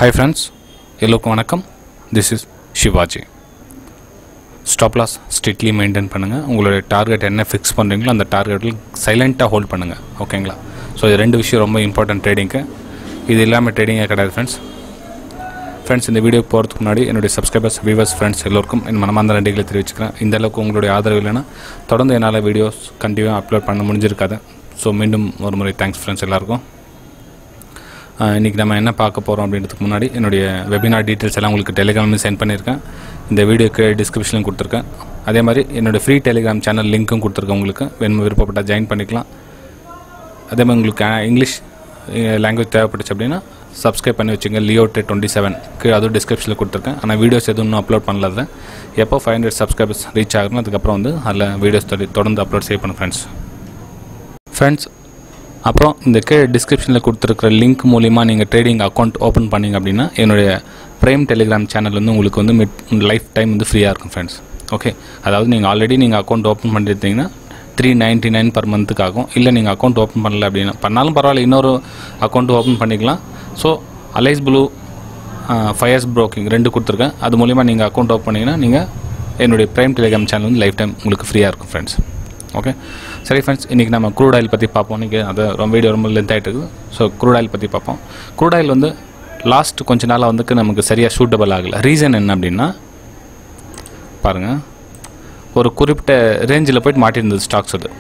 hi friends எல்லோருக்கும் வணக்கம் this is Sivaji stop loss strictly maintain பண்ணுங்கள் உங்களுடைய டார்கெட் என்ன ஃபிக்ஸ் பண்ணுறீங்களோ அந்த டார்கெட்டில் சைலண்ட்டாக ஹோல்ட் பண்ணுங்கள் ஓகேங்களா ஸோ இது ரெண்டு விஷயம் ரொம்ப இம்பார்ட்டன்ட் ட்ரேடிங்க்கு இது இல்லாமல் ட்ரேடிங்கே கிடையாது ஃப்ரெண்ட்ஸ் ஃப்ரெண்ட்ஸ் இந்த வீடியோ போகிறதுக்கு முன்னாடி என்னுடைய சப்ஸ்கிரைபர்ஸ் வியூவர்ஸ் ஃப்ரெண்ட்ஸ் எல்லோருக்கும் என் மனமார்ந்த நன்றிகளை தெரிவிச்சுக்கிறேன் இந்த அளவுக்கு உங்களுடைய ஆதரவு இல்லைன்னா தொடர்ந்து என்னால் வீடியோஸ் கண்டிப்பாக அப்லோட் பண்ண முடிஞ்சிருக்காது ஸோ மீண்டும் ஒரு முறை தேங்க்ஸ் ஃப்ரெண்ட்ஸ் எல்லாருக்கும் ஆஹ் இன்னைக்கு நம்ம என்ன பார்க்க போகிறோம் அப்படின்றதுக்கு முன்னாடி என்னுடைய வெபினார் டீட்டெயில்ஸ் எல்லாம் உங்களுக்கு டெலிகிராமில் சென்ட் பண்ணியிருக்கேன் இந்த வீடியோக்கு டிஸ்கிரிப்ஷனில் கொடுத்துருக்கேன் அதே மாதிரி என்னோட ஃப்ரீ டெலிகிராம் சேனல் லிங்க்கும் கொடுத்துருக்கேன் உங்களுக்கு வேணும் விருப்பப்பட்டால் ஜாயின் பண்ணிக்கலாம் அதே மாதிரி உங்களுக்கு ஆஹ், இங்கிலீஷ் லாங்குவேஜ் தேவைப்பட்டுச்சு அப்படின்னா சப்ஸ்கிரைப் பண்ணி வச்சுங்க லியோ டே டுவெண்ட்டி செவன் கீழே அதுவும் டிஸ்கிரிப்ஷனில் கொடுத்துருக்கேன் ஆனால் வீடியோஸ் எதுவும் இன்னும் அப்லோட் பண்ணல அதில் எப்போ ஃபைவ் ஹண்ட்ரட் சப்ஸ்கிரைபர்ஸ் ரீச் ஆகணும் அதுக்கப்புறம் வந்து அதில் வீடியோஸ் தொடர்ந்து அப்லோட் செய்ய பண்ணும் ஃப்ரெண்ட்ஸ் ஃப்ரெண்ட்ஸ் அப்புறம் இந்த கீழே டிஸ்கிரிப்ஷனில் கொடுத்துருக்குற லிங்க் மூலிமா நீங்கள் ட்ரேடிங் அக்கௌண்ட் ஓப்பன் பண்ணீங்க அப்படின்னா என்னுடைய ப்ரைம் டெலிகிராம் சேனல் வந்து உங்களுக்கு வந்து மிட் லைஃப் டைம் வந்து ஃப்ரீயாக இருக்கும் ஃப்ரெண்ட்ஸ் ஓகே அதாவது நீங்கள் ஆல்ரெடி நீங்கள் அக்கௌண்ட் ஓப்பன் பண்ணியிருந்தீங்கன்னா த்ரீ நைன்ட்டி நைன் பர் மந்த்துக்கு ஆகும் இல்லை நீங்கள் அக்கௌண்ட் ஓப்பன் பண்ணல அப்படின்னா பண்ணாலும் பரவாயில்ல இன்னொரு அக்கௌண்ட் ஓப்பன் பண்ணிக்கலாம் so Alice Blue Fyers broking ரெண்டு கொடுத்துருக்கேன் அது மூலிமா நீங்கள் அக்கௌண்ட் ஓப்பன் பண்ணிங்கன்னா நீங்கள் என்னுடைய ப்ரைம் டெலிகிராம் சேனல் வந்து லைஃப் டைம் உங்களுக்கு ஃப்ரீயாக இருக்கும் ஃப்ரெண்ட்ஸ் ஓகே சரி ஃப்ரெண்ட்ஸ் இன்றைக்கி நம்ம க்ரூட் ஆயில் பற்றி பார்ப்போம் இன்றைக்கி அது ரொம்ப வீடியோ ரொம்ப லென்த் ஆகிட்டு இருக்குது ஸோ க்ரூட் ஆயில் பற்றி பார்ப்போம் க்ரூட் ஆயில் வந்து லாஸ்ட் கொஞ்ச நாளாக வந்து நமக்கு சரியாக சூட்டபிள் ஆகலை ரீசன் என்ன அப்படின்னா பாருங்கள் ஒரு குறிப்பிட்ட ரேஞ்சில் போயிட்டு மாட்டியிருந்தது ஸ்டாக்ஸ் அது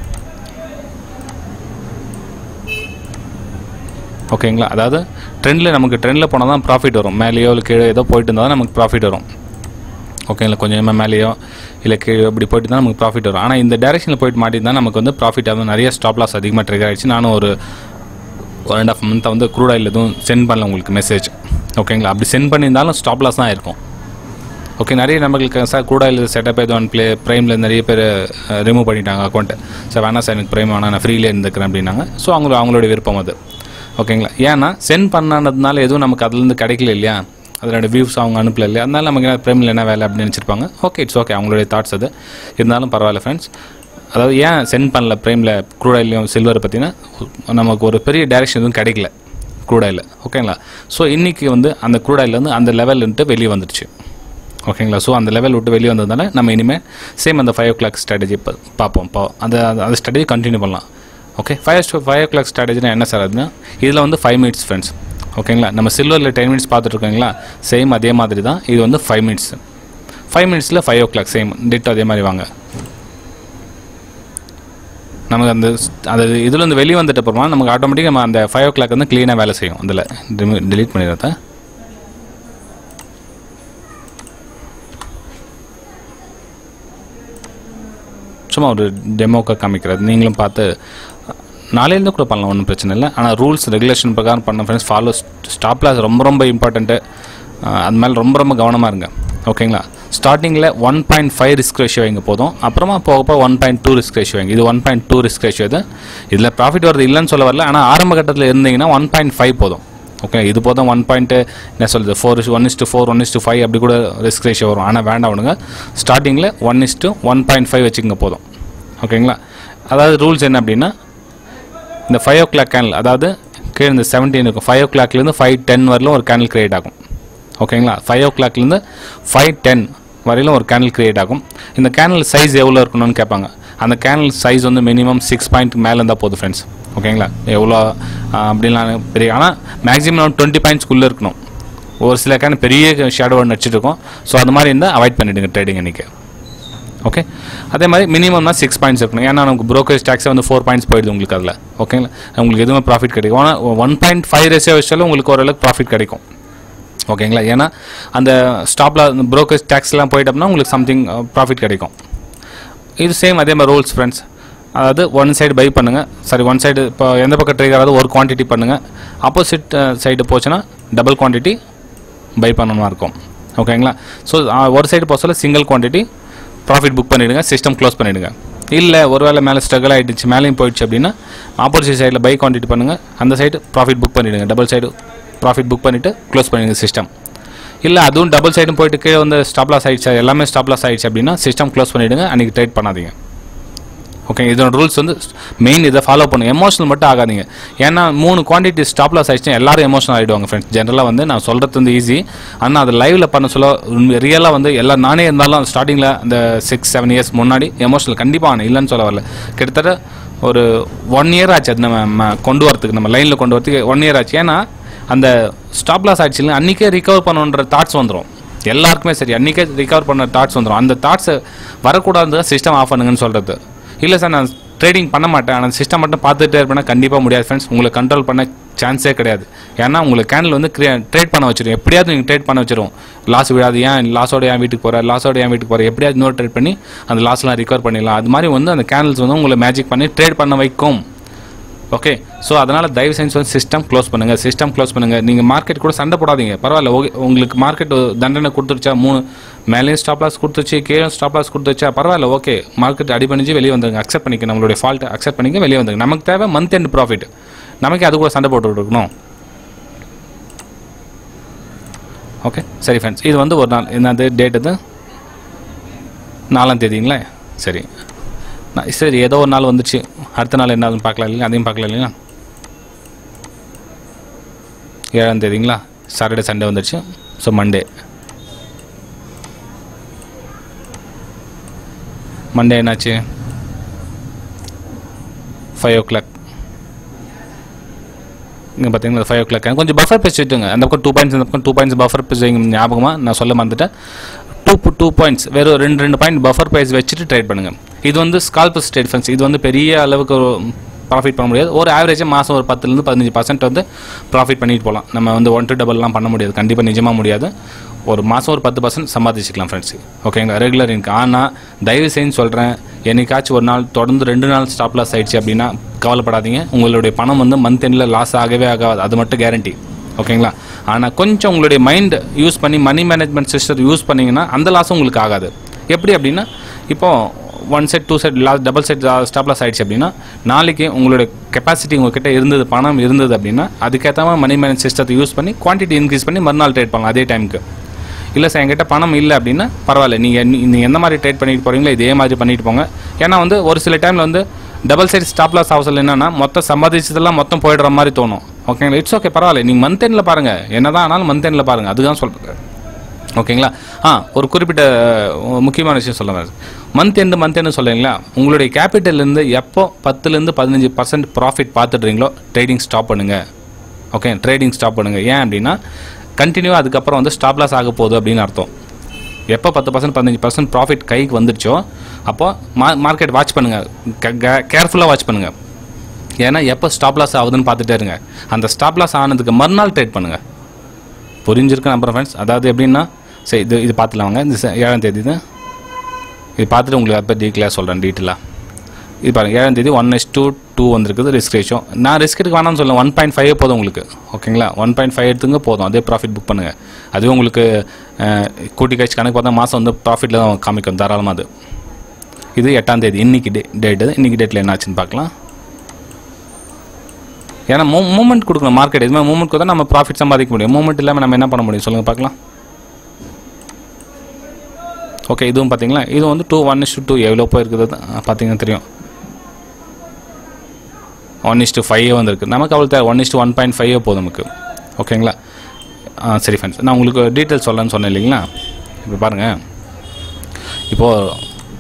ஓகேங்களா அதாவது ட்ரெண்டில் நமக்கு ட்ரெண்டில் போனால் தான் ப்ராஃபிட் வரும் மேலேயோ இல்லை கீழே ஏதோ போயிட்டு இருந்தால் தான் நமக்கு ப்ராஃபிட் வரும் ஓகேங்களா கொஞ்சமாக மேலேயோ இல்லை கீழே இப்படி போயிட்டு தான் நமக்கு ப்ராஃபிட் வரும் ஆனால் இந்த டேரெக்ஷனில் போயிட்டு மாட்டிருந்தா நமக்கு வந்து ப்ராஃபிட் ஆகும் நிறைய ஸ்டாப் லாஸ் அதிகமாக ட்ரிகர் ஆயிடுச்சு நானும் ஒரு ஒன் அண்ட் ஆஃப் மந்த்தை வந்து க்ரூட் ஆயில் எதுவும் சென்ட் பண்ணல உங்களுக்கு மெசேஜ் ஓகேங்களா அப்படி சென்ட் பண்ணியிருந்தாலும் ஸ்டாப் லாஸ் தான் இருக்கும் ஓகே நிறைய நம்மளுக்கு சார் கூட இல்லை செட்டப் எதுவும் ஒன் ப்ளே ப்ரைமில் நிறைய பேர் ரிமூவ் பண்ணிட்டாங்க அக்கௌண்ட்டு சார் வேணாம் சார் எனக்கு ப்ரைம் வேணாம் நான் ஃப்ரீலே இருந்துக்கிறேன் அப்படின்னாங்க ஸோ அவங்க அவங்களோட விருப்பம் அது ஓகேங்களா ஏன்னா சென்ட் பண்ணாததுனால எதுவும் நமக்கு அதுலேருந்து கிடைக்கல இல்லையா அதோட வியூஸ் அவங்க அனுப்பல இல்லையா அதனால நமக்கு என்ன ப்ரைமில் என்ன வேலை அப்படின்னு நினச்சிருப்பாங்க ஓகே இட்ஸ் ஓகே அவங்களுடைய தாட்ஸ் அது இருந்தாலும் பரவாயில்ல ஃப்ரெண்ட்ஸ் அதாவது ஏன் சென்ட் பண்ணல ப்ரைமில் க்ரூடாயிலையும் சில்வர் பார்த்தீங்கன்னா நமக்கு ஒரு பெரிய டைரெக்ஷன் எதுவும் கிடைக்கல க்ரூடாயில் ஓகேங்களா ஸோ இன்றைக்கி வந்து அந்த க்ரூடாயில் வந்து அந்த லெவல்ன்ட்டு வெளியே வந்துடுச்சு ஓகேங்களா ஸோ அந்த லெவல் விட்டு வெளியே வந்ததுனால நம்ம இனிமேல் சேம் அந்த ஃபைவ் ஓ கிளாக் ஸ்ட்ராட்டஜி பார்ப்போம் பா அந்த அந்த- அந்த ஸ்ட்ராட்டஜி கண்டினியூ பண்ணலாம் okay five five o'clock ஸ்ட்ராட்டஜினா என்ன சார் அதுனா இதில் வந்து ஃபைவ் மினிட்ஸ் ஃப்ரெண்ட்ஸ் ஓகேங்களா நம்ம சில்வரில் டென் மினிட்ஸ் பார்த்துட்டு இருக்கோங்களா சேம் அதே மாதிரி தான் இது வந்து ஃபைவ் மினிட்ஸ் ஃபைவ் மினிட்ஸில் five o'clock same date அதே மாதிரி வாங்க நமக்கு அந்த அந்த இதில் வந்து வெளியே வந்துட்டு அப்புறமா நமக்கு ஆட்டோமேட்டிக்காக நம்ம அந்த ஃபைவ் ஓ கிளாக் வந்து க்ளீனாக வேலை செய்யும் அதில் delete பண்ணிடுறத சும்மா ஒரு டெமோக்காக காமிக்கிறது நீங்களும் பார்த்து நாளையிலேருந்து கூட பண்ணலாம் ஒன்றும் பிரச்சனை இல்லை ஆனால் ரூல்ஸ் ரெகுலேஷன் பிரகாரம் பண்ண ஃப்ரெண்ட்ஸ் ஃபாலோ ஸ்டாப் லாஸ் ரொம்ப ரொம்ப இம்பார்ட்டண்ட்டு அது மேலே ரொம்ப ரொம்ப கவனமாக இருங்க ஓகேங்களா ஸ்டார்டிங்கில் one point five risk ratio வைங்க போதும் அப்புறமா போக போக one point two risk ratio வைங்க இது one point two risk ratio இது இதில் ப்ராஃபிட் வருது இல்லைன்னு சொல்ல வரல ஆனால் ஆரம்ப கட்டத்தில் இருந்தீங்கன்னா ஒன் பாயிண்ட் ஃபைவ் போதும் ஓகே இது போதும் ஒன் பாயிண்ட்டு என்ன சொல்கிறது four one is to four one is to five அப்படி கூட ரிஸ்க் ரேஷியோ வரும் ஆனால் வேண்டாம் விடுங்க ஸ்டார்டிங்கில் one is to one point five வச்சுக்கோங்க போதும் ஓகேங்களா அதாவது ரூல்ஸ் என்ன அப்படின்னா இந்த ஃபைவ் ஓ கிளாக் கேனல் அதாவது கீழே இந்த செவன்டீன் இருக்கும் ஃபைவ் ஓ கிளாக்லேருந்து ஃபைவ் டென் வரலும் ஒரு கேனல் கிரியேட் ஆகும் ஓகேங்களா ஃபைவ் ஓ கிளாக்லேருந்து ஃபைவ் டென் வரையிலும் ஒரு கேனல் கிரியேட் ஆகும் இந்த கேனல் சைஸ் எவ்வளோ இருக்கணும்னு கேட்பாங்க அந்த கேனல் சைஸ் வந்து மினிமம் சிக்ஸ் பாயிண்ட் மேலே இருந்தால் போதும் ஃப்ரெண்ட்ஸ் ஓகேங்களா எவ்வளோ ஆஹ், அப்படின்லாம் பெரிய ஆனால் மேக்ஸிமம் டுவெண்ட்டி பாயிண்ட்ஸ்க்குள்ளே இருக்கணும் ஒரு சில கேன் பெரிய ஷேடோ நடிச்சிட்டு இருக்கும் ஸோ அது மாதிரி இருந்தால் அவாய்ட் பண்ணிவிடுங்க ட்ரேடிங் அன்றைக்கி ஓகே அதே மாதிரி மினிமம்னா சிக்ஸ் பாயிண்ட்ஸ் இருக்கணும் ஏன்னா நமக்கு brokerage tax வந்து ஃபோர் பாயிண்ட்ஸ் போயிடுது உங்களுக்கு அதில் ஓகேங்களா உங்களுக்கு எதுவுமே ப்ராஃபிட் கிடைக்கும் ஆனால் ஒன் பாயிண்ட் ஃபைவ் ரேஷியோ வச்சாலும் உங்களுக்கு ஓரளவுக்கு ப்ராஃபிட் கிடைக்கும் ஓகேங்களா ஏன்னா அந்த ஸ்டாப்பில் அந்த brokerage டேக்ஸ்லாம் போயிட்டோம்னா உங்களுக்கு சம்திங் ப்ராஃபிட் கிடைக்கும் இது சேம் அதே மாதிரி ரூல்ஸ் ஃப்ரெண்ட்ஸ் அதாவது ஒன் சைடு பை பண்ணுங்கள் சாரி ஒன் சைடு இப்போ எந்த பக்கம் ட்ரேக் ஆகாது ஒரு குவான்டிட்டி பண்ணுங்கள் ஆப்போசிட் சைடு போச்சுன்னா டபுள் குவான்டிட்டி பை பண்ணணுமா இருக்கும் ஓகேங்களா ஸோ ஒரு சைடு போக சொல்ல சிங்கிள் குவான்டிட்டி ப்ராஃபிட் புக் பண்ணிவிடுங்க சிஸ்டம் க்ளோஸ் பண்ணிவிடுங்க இல்லை ஒருவேளை மேலே ஸ்ட்ரகிள் ஆகிடுச்சு மேலேயும் போயிடுச்சு அப்படின்னா ஆப்போசிட் சைடில் பை குவான்டிட்டி பண்ணுங்கள் அந்த சைடு ப்ராஃபிட் புக் பண்ணிவிடுங்க டபுள் சைடு ப்ராஃபிட் புக் பண்ணிவிட்டு க்ளோஸ் பண்ணிடுங்க சிஸ்டம் இல்லை அதுவும் டபுள் சைடும் போயிட்டு கீழே வந்து ஸ்டாப் லாஸ் ஆயிடுச்சு எல்லாமே ஸ்டாப் லாஸ் ஆயிடுச்சு அப்படின்னா சிஸ்டம் க்ளோஸ் பண்ணிவிடுங்க அன்றைக்கி ட்ரேட் பண்ணாதீங்க ஓகே இதோட ரூல்ஸ் வந்து மெயின் இதை ஃபாலோ பண்ணுங்க எமோஷனல் மட்டும் ஆகாதீங்க ஏன்னா மூணு குவான்டிட்டி ஸ்டாப் லாஸ் ஆயிடுச்சுன்னா எல்லாரும் எமோஷனல் ஆகிடுவாங்க ஃப்ரெண்ட்ஸ் ஜென்ரலாக வந்து நான் சொல்கிறது வந்து ஈஸி ஆனால் அது லைவில் பண்ண சொல்ல ரியலாக வந்து எல்லா நானே இருந்தாலும் ஸ்டார்டிங்கில் அந்த சிக்ஸ் செவன் இயர்ஸ் முன்னாடி எமோஷனல் கண்டிப்பாக ஆனேன் இல்லைன்னு சொல்ல வரல கிட்டத்தட்ட ஒரு ஒன் இயர் ஆச்சு அது நம்ம நம்ம கொண்டு வரதுக்கு நம்ம லைனில் கொண்டு வரதுக்கு ஒன் இயர் ஆச்சு ஏன்னா அந்த ஸ்டாப் லாஸ் ஆயிடுச்சு அன்றைக்கே ரிகவர் பண்ணணுன்ற தாட்ஸ் வந்துடும் எல்லாருக்குமே சரி அன்றைக்கே ரிகவர் பண்ண தாட்ஸ் வந்துடும் அந்த தாட்ஸை வரக்கூடாது சிஸ்டம் ஆஃப் பண்ணுங்கன்னு சொல்கிறது இல்லை சார் நான் ட்ரேடிங் பண்ண மாட்டேன் ஆனால் சிஸ்டம் மட்டும் பார்த்துட்டே இருப்பேன்னா கண்டிப்பாக முடியாது ஃப்ரெண்ட்ஸ் உங்களை கண்ட்ரோல் பண்ண சான்ஸே கிடையாது ஏன்னா உங்களுக்கு கேண்டில் வந்து ட்ரேட் பண்ண வச்சிடும் எப்படியாவது நீங்கள் ட்ரேட் பண்ண வச்சிரும் லாஸ் விடாது ஏன் லாஸோட என் வீட்டுக்கு போகிற லாஸோட என் வீட்டுக்கு போகிற எப்படியாவது இன்னொரு ட்ரேட் பண்ணி அந்த லாஸ்லாம் ரிகவர் பண்ணிடலாம் அது மாதிரி வந்து அந்த கேண்டில்ஸ் வந்து உங்களை மேஜிக் பண்ணி ட்ரேட் பண்ண வைக்கும் ஓகே ஸோ அதனால் தயவு செஞ்சு வந்து சிஸ்டம் க்ளோஸ் பண்ணுங்கள் சிஸ்டம் க்ளோஸ் பண்ணுங்கள் நீங்கள் மார்க்கெட் கூட சண்டை போடாதீங்க பரவாயில்ல ஓகே உங்களுக்கு மார்க்கெட் தண்டனை கொடுத்துருச்சா மூணு மேலேயும் ஸ்டாப் லாஸ் கொடுத்துச்சு கீழே ஸ்டாப் லாஸ் கொடுத்துச்சா பரவாயில்ல ஓகே மார்க்கெட் அடி பண்ணிச்சு வெளியே வந்துருங்க அக்செப்ட் பண்ணிக்க நம்மளுடைய ஃபால்ட் அக்செப்ட் பண்ணிக்க வெளியே வந்துருங்க நமக்கு தேவை மந்த் எண்ட் ப்ராஃபிட் நமக்கு அது கூட சண்டை போட்டு இருக்கணும் ஓகே சரி ஃப்ரெண்ட்ஸ் இது வந்து ஒரு நாள் என்னது டேட் இது நாலாம் தேதிங்களா சரி நான் சரி ஏதோ ஒரு நாள் வந்துச்சு அடுத்த நாள் என்ன ஆகுதுன்னு பார்க்கலாம் இல்லையா அதையும் பார்க்கலாம் இல்லையா ஏழாம் தேதிங்களா சாட்டர்டே சண்டே வந்துடுச்சு ஸோ மண்டே மண்டே என்னாச்சு ஃபைவ் ஓ கிளாக் இங்கே பார்த்தீங்கன்னா ஃபைவ் ஓ கிளாக் கொஞ்சம் பஃபர் பேஸ் வச்சுட்டுங்க அந்த பக்கம் டூ பாயிண்ட்ஸ் இந்த பக்கம் டூ பாயிண்ட்ஸ் பஃபர் பேஸ் வைங்க ஞாபகமாக நான் சொல்ல மறந்துட்டேன் டூ டூ பாயிண்ட்ஸ் வெறும் ரெண்டு ரெண்டு பாயிண்ட் பஃபர் ப்ரைஸ் வச்சுட்டு ட்ரேட் பண்ணுங்கள் இது வந்து ஸ்கால்ப் ஸ்டேட் ஃபண்ட்ஸ் இது வந்து பெரிய அளவுக்கு ஒரு ப்ராஃபிட் பண்ண முடியாது ஒரு ஆவரேஜாக மாதம் ஒரு பத்துலேருந்து பதினஞ்சு பர்சன்ட் வந்து ப்ராஃபிட் பண்ணிட்டு போகலாம் நம்ம வந்து ஒன் டு டபுள்லாம் பண்ண முடியாது கண்டிப்பாக நிஜமாக முடியாது ஒரு மாதம் ஒரு பத்து பர்சன்ட் சம்பாதிச்சுக்கலாம் ஃப்ரெண்ட்ஸ் ஓகேங்களா ரெகுலர் இன்கம் ஆனால் தயவு செய்து சொல்கிறேன் என்னைக்காச்சும் ஒரு நாள் தொடர்ந்து ரெண்டு நாள் ஸ்டாப் லாஸ் ஆயிடுச்சு அப்படின்னா கவலைப்படாதீங்க உங்களுடைய பணம் வந்து மந்த் எண்டில் லாஸ் ஆகவே ஆகாது அது மட்டும் கேரண்டி ஓகேங்களா ஆனால் கொஞ்சம் உங்களுடைய மைண்ட் யூஸ் பண்ணி மணி மேனேஜ்மெண்ட் சிஸ்டம் யூஸ் பண்ணிங்கன்னா அந்த லாஸும் உங்களுக்கு ஆகாது எப்படி அப்படின்னா இப்போ one set two set loss double set stop loss ஆயிடுச்சு அப்படின்னா நாளைக்கு உங்களுடைய கெப்பாசிட்டி உங்ககிட்ட இருந்தது பணம் இருந்தது அப்படின்னா அதுக்கேற்ற மாதிரி மணி மேனேஜ் சிஸ்டத்தை யூஸ் பண்ணி குவான்டிட்டி இன்க்ரீஸ் பண்ணி மறுநாள் ட்ரேட் பண்ணலாம் அதே டைமுக்கு இல்லை சார் என்கிட்ட பணம் இல்லை அப்படின்னா பரவாயில்ல நீங்கள் நீங்கள் எந்த மாதிரி ட்ரேட் பண்ணிட்டு போகிறீங்களோ இதே மாதிரி பண்ணிட்டு போங்க ஏன்னா வந்து ஒரு சில டைமில் வந்து டபுள் சைட் ஸ்டாப் லாஸ் அவசரம் என்னன்னா மொத்தம் சம்பாதிச்சதெல்லாம் மொத்தம் போயிடுற மாதிரி தோணும் ஓகேங்களா இட்ஸ் ஓகே பரவாயில்ல நீங்கள் மந்த் எண்டில் பாருங்கள் என்னதான் ஆனாலும் மந்த் எண்டில் பாருங்கள் அதுதான் சொல்கிறேன் ஓகேங்களா ஆ ஒரு குறிப்பிட்ட அஹ், முக்கியமான விஷயம் சொல்ல வரேன் மந்த் எண்டு மந்த் எண்டு சொல்லுங்களா உங்களுடைய கேபிட்டல்லேருந்து எப்போ பத்துலேருந்து பதினஞ்சு பர்சன்ட் ப்ராஃபிட் பார்த்துட்றீங்களோ ட்ரேடிங் ஸ்டாப் பண்ணுங்கள் ஓகே ட்ரேடிங் ஸ்டாப் பண்ணுங்கள் ஏன் அப்படின்னா கண்டினியூ அதுக்கப்புறம் வந்து ஸ்டாப் லாஸ் ஆக போகுது அப்படின்னு அர்த்தம் எப்போ பத்து பர்சன்ட் பதினஞ்சு பர்சன்ட் ப்ராஃபிட் கைக்கு வந்துருச்சோ அப்போ மா மார்க்கெட் வாட்ச் பண்ணுங்கள் கேர்ஃபுல்லாக வாட்ச் பண்ணுங்கள் ஏன்னா எப்போ ஸ்டாப் லாஸ் ஆகுதுன்னு பார்த்துட்டே இருங்க அந்த ஸ்டாப் லாஸ் ஆனதுக்கு மறுநாள் ட்ரேட் பண்ணுங்கள் புரிஞ்சிருக்கு நம்புறேன் ஃப்ரெண்ட்ஸ் அதாவது எப்படின்னா சரி இது இது பார்த்துலாம் வாங்க இந்த ச- ஏழாம் தேதி தான் இது பார்த்துட்டு உங்களுக்கு அப்போ டீட்டெயிலாக சொல்கிறேன் டீட்டெயிலாக இது பாருங்கள் ஏழாம் தேதி ஒன் எஸ் டூ டூ வந்திருக்குது ரிஸ்க் ரேஷியோ நான் ரிஸ்க் எடுக்க வேணாம்னு சொல்லுவேன் ஒன் பாயிண்ட் ஃபைவ் போதும் உங்களுக்கு ஓகேங்களா ஒன் பாயிண்ட் ஃபைவ் எடுத்துங்க போதும் அதே ப்ராஃபிட் புக் பண்ணுங்கள் அதுவே உங்களுக்கு அஹ், கூட்டி கழிச்சு கணக்கு பார்த்தா மாதம் வந்து ப்ராஃபிட்டில் தான் காமிக்கும் தாராளமாக அது இது எட்டாம் தேதி இன்னைக்கு டே டேட் இன்னைக்கு டேட்டில் என்ன ஆச்சுன்னு பார்க்கலாம் ஏன்னா மூ மூமெண்ட் கொடுக்கணும் மார்க்கெட் இதுமாதிரி மூமெண்ட் கொடுத்தா நம்ம ப்ராஃபிட் சம்பாதிக்க முடியும் மூமெண்ட் இல்லாமல் நம்ம என்ன பண்ண முடியும் சொல்லுங்கள் பார்க்கலாம் ஓகே இதுவும் பார்த்தீங்களா இது வந்து டூ ஒன் இஸ் டூ எவ்வளோ போயிருக்குது பார்த்தீங்கன்னா தெரியும் ஒன் இஸ் டூ ஃபைவ் வந்திருக்கு நமக்கு அவ்வளோ தேவை one is to one point five போதும் நமக்கு ஓகேங்களா ஆ சரி ஃப்ரெண்ட்ஸ் நான் உங்களுக்கு டீட்டெயில்ஸ் சொல்லலாம்னு சொன்னேன் இல்லைங்களா இப்போ பாருங்கள் இப்போது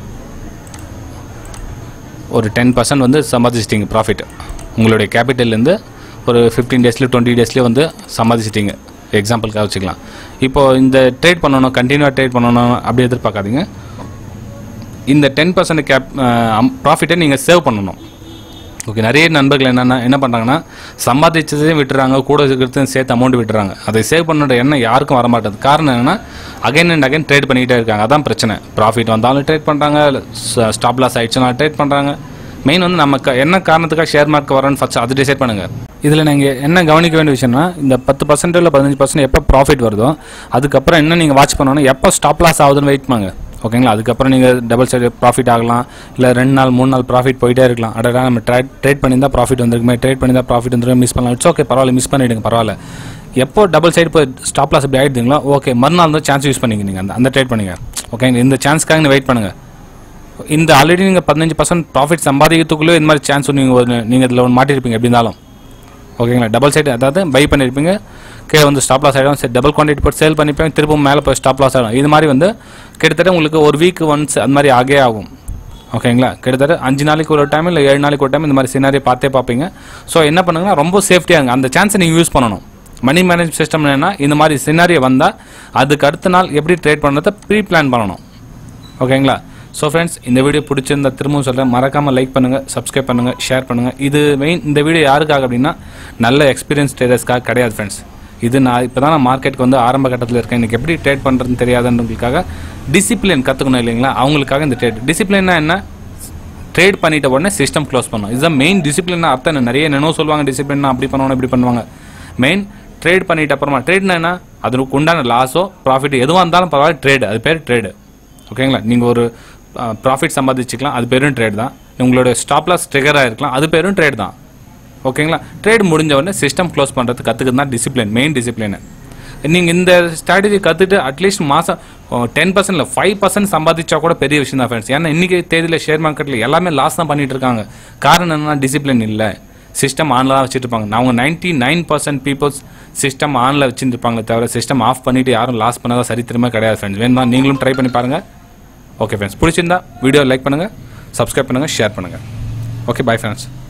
ஒரு டென் பர்சன்ட் வந்து சம்பாதிச்சிட்டிங்க ப்ராஃபிட் உங்களுடைய கேபிட்டல்லேருந்து ஒரு ஃபிஃப்டீன் டேஸ்லேயே டுவெண்ட்டி டேஸ்லேயே வந்து சம்பாதிச்சிட்டிங்க எக்ஸாம்பிளுக்காக வச்சுக்கலாம் இப்போ இந்த ட்ரேட் பண்ணணும் கண்டினியூவாக ட்ரேட் பண்ணணும் அப்படி எதிர்பார்க்காதீங்க இந்த டென் பர்சன்ட் கேப் ப்ராஃபிட்டை நீங்கள் சேவ் பண்ணணும் ஓகே நிறைய நண்பர்கள் என்னென்ன என்ன பண்ணுறாங்கன்னா சம்பாதிச்சதையும் விட்டுறாங்க கூட இருக்கிறதையும் சேர்த்து அமௌண்ட் விட்டுறாங்க அதை சேவ் பண்ணுற எண்ணம் யாருக்கும் வர மாட்டேது காரணம் என்னென்னா அகைன் அண்ட் அகைன் ட்ரேட் பண்ணிக்கிட்டே இருக்காங்க அதான் பிரச்சனை ப்ராஃபிட் வந்தாலும் ட்ரேட் பண்ணுறாங்க ஸ்டாப் லாஸ் ஆயிடுச்சுனா ட்ரேட் பண்ணுறாங்க மெயின் வந்து நம்ம க- என்ன காரணத்துக்காக ஷேர் மார்க் வரேன்னு ஃபஸ்ட் அது டிசைட் பண்ணுங்கள் இதில் நீங்கள் என்ன கவனிக்க வேண்டிய விஷயம்னா இந்த பத்து பர்சன்ட் இல்லை பதினஞ்சு பர்சன்ட் எப்போ ப்ராஃபிட் வருதோ அதுக்கப்புறம் என்ன நீங்கள் வாட்ச் பண்ணணும் எப்போ ஸ்டாப் லாஸ் ஆகுதுன்னு வெயிட் பண்ணுங்க ஓகேங்களா அதுக்கப்புறம் நீங்கள் டபுள் சைடு ப்ராஃபிட் ஆகலாம் இல்லை ரெண்டு நாள் மூணு நாள் ப்ராஃபிட் போயிட்டே இருக்கலாம் அடடா நம்ம ட்ரேட் ட்ரேட் பண்ணியிருந்தா ப்ராஃபிட் வந்திருக்குமே ட்ரேட் பண்ணியிருந்தா ப்ராஃபிட் வந்துருக்கும் மிஸ் பண்ணலாம் இட்ஸ் ஓகே பரவாயில்ல மிஸ் பண்ணிவிடுங்க பரவாயில்ல எப்போ டபுள் சைடு போய் ஸ்டாப் லாஸ் இப்படி ஆகிடுதுங்களோ ஓகே மறுநாள் வந்து சான்ஸ் யூஸ் பண்ணிக்க நீங்கள் அந்த அந்த ட்ரேட் பண்ணுங்க ஓகே இந்த சான்ஸ்க்காக வெயிட் பண்ணுங்கள் இந்த ஆல்ரெடி நீங்கள் பதினஞ்சு பர்சன்ட் ப்ராஃபிட் சம்பாதிக்கிறதுக்குள்ளே இந்த மாதிரி சான்ஸ் நீங்கள் ஒரு நீங்கள் இதில் ஒன்று மாட்டிருப்பீங்க எப்படி இருந்தாலும் ஓகேங்களா டபுள் சைடு அதாவது பை பண்ணியிருப்பீங்க கீழே வந்து ஸ்டாப் லாஸ் ஆகிடும் சரி டபுள் குவான்டிட்டி போட்டு சேல் பண்ணிப்பீங்க திரும்ப மேலே போய் ஸ்டாப் லாஸ் ஆகிடும் இது மாதிரி வந்து கிட்டத்தட்ட உங்களுக்கு ஒரு வீக் ஒன்ஸ் அது மாதிரி ஆகே ஆகும் ஓகேங்களா கிட்டத்தட்ட அஞ்சு நாளைக்கு ஒரு டைம் இல்லை ஏழு நாளைக்கு ஒரு டைம் இந்த மாதிரி சினாரி பார்த்தே பார்ப்பீங்க ஸோ என்ன பண்ணுங்கன்னா ரொம்ப சேஃப்டியாக இருங்க அந்த சான்ஸை நீங்கள் யூஸ் பண்ணணும் மணி மேனேஜ் சிஸ்டம் என்னன்னா இந்த மாதிரி சினாரியோ வந்தால் அதுக்கு அடுத்த நாள் எப்படி ட்ரேட் பண்ணுறதை ப்ரீ பிளான் பண்ணணும் ஓகேங்களா ஸோ ஃப்ரெண்ட்ஸ் இந்த வீடியோ பிடிச்சிருந்தா திரும்பவும் சொல்கிறேன் மறக்காமல் லைக் பண்ணுங்கள் சப்ஸ்கிரைப் பண்ணுங்கள் ஷேர் பண்ணுங்கள் இது மெயின் இந்த வீடியோ யாருக்காக அப்படின்னா நல்ல எக்ஸ்பீரியன்ஸ் ட்ரேடர்ஸ்க்காக கிடையாது ஃப்ரெண்ட்ஸ் இது நான் இப்போ தான் நான் மார்க்கெட்டுக்கு வந்து ஆரம்ப கட்டத்தில் இருக்கேன் எனக்கு எப்படி ட்ரேட் பண்ணுறதுன்னு தெரியாதுன்றதுக்காக டிசிப்ளின் கற்றுக்கணும் இல்லைங்களா அவங்களுக்காக இந்த ட்ரேட் டிசிப்ளின்னா என்ன ட்ரேட் பண்ணிட்ட உடனே சிஸ்டம் க்ளோஸ் பண்ணணும் இதுதான் மெயின் டிசிப்ளின் அர்த்தம் என்ன நிறைய என்னென்னோ சொல்லுவாங்க டிசிப்ளின் அப்படி பண்ணுவாங்க இப்படி பண்ணுவாங்க மெயின் ட்ரேட் பண்ணிட்ட அப்புறமா ட்ரேட்னா என்ன அதுக்கு உண்டான லாஸோ ப்ராஃபிட் எதுவாக இருந்தாலும் பரவாயில்ல ட்ரேடு அது பேர் ட்ரேடு ஓகேங்களா நீங்கள் ஒரு ப்ராஃபிட் சம்பாதிச்சுக்கலாம் அது பேரும் ட்ரேட் தான் உங்களோட ஸ்டாப் லாஸ் ட்ரிகராக இருக்கலாம் அது பேரும் ட்ரேட் தான் ஓகேங்களா ட்ரேட் முடிஞ்ச உடனே சிஸ்டம் க்ளோஸ் பண்ணுறது கற்றுக்கிறது தான் டிசிப்ளின் மெயின் டிசிப்ளின் நீங்கள் இந்த ஸ்ட்ராட்டஜி கற்றுட்டு அட்லீஸ்ட் மாதம் டென் பர்சன்ட் இல்லை ஃபைவ் பர்சன்ட் சம்பாதிச்சா கூட பெரிய விஷயம் தான் ஃப்ரெண்ட்ஸ் ஏன்னா இன்றைக்கி தேதியில் ஷேர் மார்க்கெட்டில் எல்லாமே லாஸ் தான் பண்ணிட்டு இருக்காங்க காரணம் என்னன்னா டிசிப்ளின் இல்லை சிஸ்டம் ஆனில் தான் வச்சுட்டு இருப்பாங்க அவங்க ninety nine percent peoples system ஆனில் வச்சுட்டு இருப்பாங்களே தவிர சிஸ்டம் ஆஃப் பண்ணிட்டு யாரும் லாஸ் பண்ணதா சரித்திரமே கிடையாது ஃப்ரெண்ட்ஸ் வேணுமா நீங்களும் ட்ரை பண்ணி பாருங்கள் ஓகே ஃப்ரெண்ட்ஸ் பிடிச்சிருந்தா வீடியோ லைக் பண்ணுங்கள் சப்ஸ்கிரைப் பண்ணுங்கள் ஷேர் பண்ணுங்கள் ஓகே பை ஃப்ரெண்ட்ஸ்